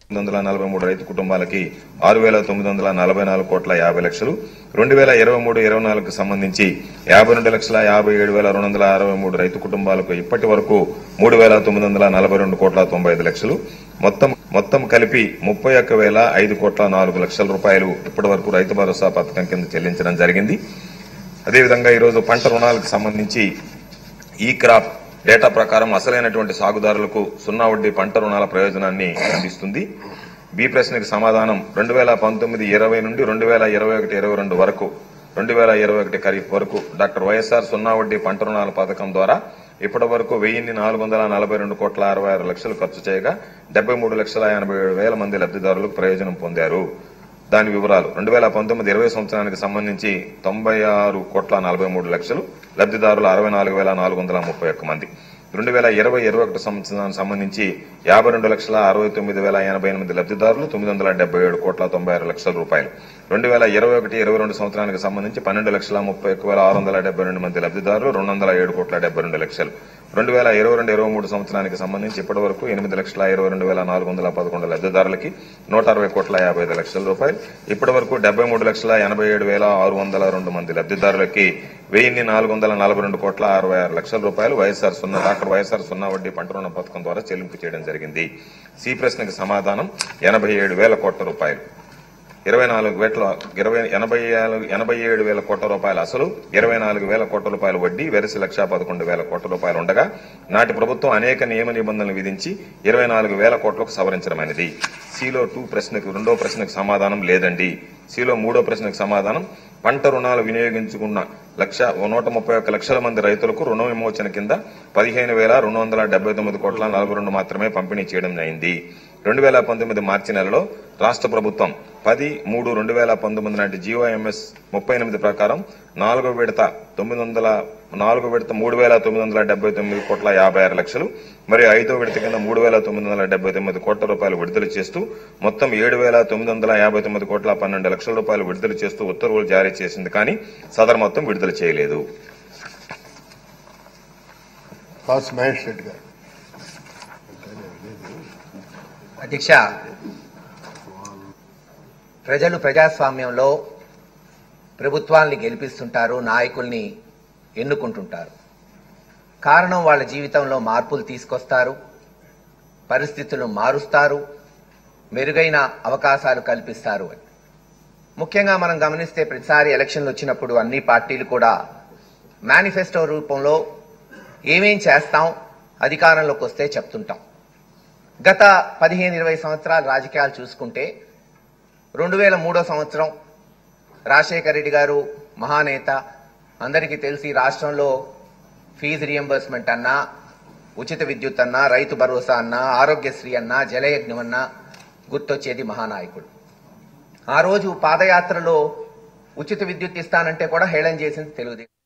తొమ్మిది వందల నలభై మూడు రైతు కుటుంబాలకి ఆరు వేల తొమ్మిది వందల నలభై నాలుగు కోట్ల యాభై లక్షలు రెండు వేల ఇరవై మూడు ఇరవై నాలుగుకు సంబంధించి యాభై రెండు లక్షల యాభై ఏడు వేల రెండు వందల అరవై మూడు రైతు కుటుంబాలకు ఇప్పటి వరకు మూడు వేల తొమ్మిది వందల నలభై రెండు కోట్ల తొంభై ఐదు లక్షలు మొత్తం మొత్తం కలిపి ముప్పై ఒక్క వేల ఐదు కోట్ల నాలుగు లక్షల రూపాయలు ఇప్పటి వరకు రైతు భరోసా పథకం కింద చెల్లించడం జరిగింది అదేవిధంగా ఈరోజు పంట రుణాలకు సంబంధించి ఈ క్రాప్ డేటా ప్రకారం అసలైనటువంటి సాగుదారులకు సున్నా వడ్డీ పంట రుణాల ప్రయోజనాన్ని అందిస్తుంది బి ప్రశ్నకి సమాధానం రెండు వేల పంతొమ్మిది ఇరవై నుండి రెండు వేల ఇరవై ఒకటి ఇరవై రెండు వరకు రెండు వేల ఇరవై ఒకటి ఖరీఫ్ వరకు డాక్టర్ వైఎస్ఆర్ సున్నా వడ్డీ పంట రుణాల పథకం ద్వారా ఇప్పటి వరకు వెయ్యిన్ని నాలుగు వందల నలభై రెండు కోట్ల అరవై ఆరు లక్షలు ఖర్చు చేయగా డెబ్బై మూడు లక్షల ఎనభై ఏడు వేల మంది లబ్దిదారులకు ప్రయోజనం పొందారు దాని వివరాలు రెండు వేల పంతొమ్మిది ఇరవై సంవత్సరానికి సంబంధించి తొంభై ఆరు కోట్ల నలభై మూడు లక్షలు లబ్దిదారులు అరవై నాలుగు వేల నాలుగు వందల ముప్పై ఒక్క మంది రెండు వేల ఇరవై ఇరవై ఒకటి సంవత్సరానికి సంబంధించి యాభై రెండు లక్షల అరవై తొమ్మిది వేల ఎనభై ఎనిమిది లబ్దిదారులు తొమ్మిది వందల డెబ్బై ఏడు కోట్ల తొంభై ఆరు లక్షల రూపాయలు రెండు వేల ఇరవై ఒకటి ఇరవై రెండు సంవత్సరానికి సంబంధించి పన్నెండు లక్షల ముప్పై ఒక్క వేల ఆరు వందల డెబ్బై రెండు మంది లబ్దిదారులు రెండు వందల ఏడు కోట్ల డెబ్బై రెండు లక్షలు రెండు వేల ఇరవై రెండు ఇరవై మూడు సంవత్సరానికి సంబంధించి ఇప్పటి వరకు ఎనిమిది లక్షల ఇరవై రెండు వేల నాలుగు వందల పదకొండు లబ్దిదారులకి నూట అరవై కోట్ల యాభై ఐదు లక్షల రూపాయలు ఇప్పటి వరకు డెబ్బై మూడు లక్షల ఎనభై ఏడు వేల ఆరు వందల రెండు మంది లబ్దిదారులకి వెయ్యిన్ని నాలుగు వందల నలభై రెండు కోట్ల అరవై ఆరు లక్షల రూపాయలు వైఎస్ఆర్ సున్నా డాక్టర్ వైఎస్ఆర్ సున్నా వడ్డీ పంట రుణ పథకం ద్వారా చెల్లింపు చేయడం జరిగింది సి ప్రశ్నకి సమాధానం ఎనభై ఏడు వేల కోట్ల రూపాయలు ఇరవై నాలుగు వేట్ల ఇరవై ఎనభై ఏడు- ఎనభై ఏడు వేల కోట్ల రూపాయలు అసలు ఇరవై నాలుగు వేల కోట్ల రూపాయలు వడ్డీ వెరసి లక్ష పదకొండు వేల కోట్ల రూపాయలు ఉండగా నాటి ప్రభుత్వం అనేక నియమ నిబంధనలు విధించి ఇరవై నాలుగు వేల కోట్లకు సవరించడమైనది సిలో టూ ప్రశ్నకు రెండో ప్రశ్నకు సమాధానం లేదండి సిలో మూడో ప్రశ్నకు సమాధానం పంట రుణాలు వినియోగించుకున్న లక్ష నూట ముప్పై ఒక్క లక్షల మంది రైతులకు రుణ విమోచన కింద పదిహేను వేల రెండు వందల డెబ్బై తొమ్మిది కోట్ల నలభై రెండు మాత్రమే పంపిణీ చేయడం అయింది రెండు వేల పంతొమ్మిది మార్చి నెలలో రాష్ట్ర ప్రభుత్వం పది మూడు రెండు వేల పంతొమ్మిది నాటి జీఓఎంఎస్ ముప్పై ఎనిమిది ప్రకారం నాలుగో విడత తొమ్మిది వందల నాలుగో విడత మూడు వేల తొమ్మిది వందల డెబ్బై తొమ్మిది కోట్ల యాభై ఆరు లక్షలు మరియు ఐదో విడత కింద మూడు వేల తొమ్మిది వందల డెబ్బై తొమ్మిది కోట్ల రూపాయలు విడుదల చేస్తూ మొత్తం ఏడు వేల తొమ్మిది వందల యాభై తొమ్మిది కోట్ల పన్నెండు లక్షల రూపాయలు విడుదల చేస్తూ ఉత్తర్వులు జారీ చేసింది కానీ సదరు మొత్తం విడుదల చేయలేదు కాస్ మ్యాజిస్ట్రేట్ గారు అధ్యక్ష ప్రజలు ప్రజాస్వామ్యంలో ప్రభుత్వాల్ని గెలిపిస్తుంటారు నాయకుల్ని ఎన్నుకుంటుంటారు కారణం వాళ్ళ జీవితంలో మార్పులు తీసుకొస్తారు పరిస్థితులను మారుస్తారు మెరుగైన అవకాశాలు కల్పిస్తారు అని ముఖ్యంగా మనం గమనిస్తే ప్రతిసారి ఎలక్షన్లు వచ్చినప్పుడు అన్ని పార్టీలు కూడా మేనిఫెస్టో రూపంలో ఏమేం చేస్తాం అధికారంలోకి వస్తే చెప్తుంటాం గత పదిహేను ఇరవై సంవత్సరాల రాజకీయాలు చూసుకుంటే రెండు వేల మూడో సంవత్సరం రాజశేఖర రెడ్డి గారు మహానేత అందరికీ తెలిసి రాష్ట్రంలో ఫీజు రియంబర్స్మెంట్ అన్నా ఉచిత విద్యుత్ అన్నా రైతు భరోసా అన్నా ఆరోగ్యశ్రీ అన్నా జలయజ్ఞం అన్నా గుర్తొచ్చేది మహానాయకుడు ఆ రోజు పాదయాత్రలో ఉచిత విద్యుత్ ఇస్తానంటే కూడా హేళన చేసింది తెలుగుదేశం